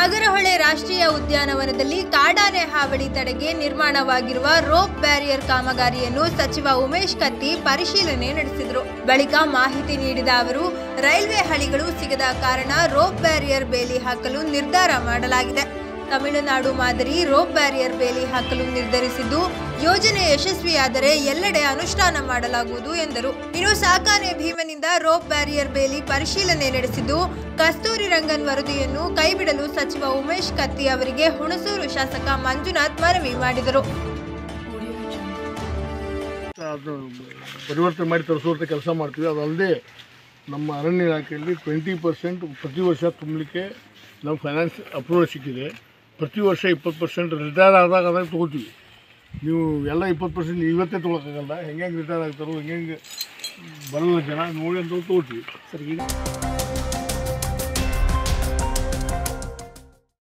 ನಾಗರಹೊಳೆ ರಾಷ್ಟ್ರೀಯ ಉದ್ಯಾನವನದಲ್ಲಿ ಕಾಡಾನೆ ಹಾವಳಿ ತಡೆಗೆ ನಿರ್ಮಾಣವಾಗಿರುವ ರೋಪ್ ಬ್ಯಾರಿಯರ್ ಕಾಮಗಾರಿಯನ್ನು ಸಚಿವ ಉಮೇಶ್ ಕತ್ತಿ ಪರಿಶೀಲನೆ ನಡೆಸಿದರು ಬಳಿಕ ಮಾಹಿತಿ ನೀಡಿದ ಅವರು ರೈಲ್ವೆ ಹಳಿಗಳು ಸಿಗದ ಕಾರಣ ರೋಪ್ ಬ್ಯಾರಿಯರ್ ಬೇಲಿ ಹಾಕಲು ನಿರ್ಧಾರ ಮಾಡಲಾಗಿದೆ ತಮಿಳುನಾಡು ಮಾದರಿ ರೋಪ್ ಬ್ಯಾರಿಯರ್ ಬೇಲಿ ಹಾಕಲು ನಿರ್ಧರಿಸಿದ್ದು ಯೋಜನೆ ಯಶಸ್ವಿಯಾದರೆ ಎಲ್ಲೆಡೆ ಅನುಷ್ಠಾನ ಮಾಡಲಾಗುವುದು ಎಂದರು ಇನ್ನು ಸಾಕಾನೆ ಭೀಮನಿಂದ ರೋಪ್ ಬ್ಯಾರಿಯರ್ ಬೇಲಿ ಪರಿಶೀಲನೆ ನಡೆಸಿದ್ದು ಕಸ್ತೂರಿ ರಂಗನ್ ವರದಿಯನ್ನು ಕೈಬಿಡಲು ಸಚಿವ ಉಮೇಶ್ ಕತ್ತಿ ಅವರಿಗೆ ಹುಣಸೂರು ಶಾಸಕ ಮಂಜುನಾಥ್ ಮನವಿ ಮಾಡಿದರು ಅದು ಪರಿವರ್ತನೆ ಮಾಡಿ ತರಿಸುವಂಥ ಕೆಲಸ ಮಾಡ್ತೀವಿ ಅದಲ್ಲದೆ ನಮ್ಮ ಅರಣ್ಯ ಇಲಾಖೆಯಲ್ಲಿ ಟ್ವೆಂಟಿ ಪರ್ಸೆಂಟ್ ಪ್ರತಿ ವರ್ಷ ತುಂಬಲಿಕ್ಕೆ ನಮ್ಮ ಫೈನಾನ್ಸ್ ಅಪ್ರೂವಲ್ ಸಿಕ್ಕಿದೆ ಪ್ರತಿ ವರ್ಷ ಇಪ್ಪತ್ತು ಪರ್ಸೆಂಟ್ ರಿಟೈರ್ ಆದಾಗ ಅದಾಗ ತೊಗೋತೀವಿ ನೀವು ಎಲ್ಲ ಇಪ್ಪತ್ತು ಪರ್ಸೆಂಟ್ ಇವತ್ತೇ ತೊಗೊಳಕ್ಕಾಗಲ್ಲ ಹೆಂಗೆ ರಿಟೈರ್ ಆಗ್ತಾರೋ ಹೆಂಗೆ ಬರಲ್ಲ ಜನ ನೋಡಿ ಅಂತ ತೊಗೋತೀವಿ ಸರ್ ಈಗ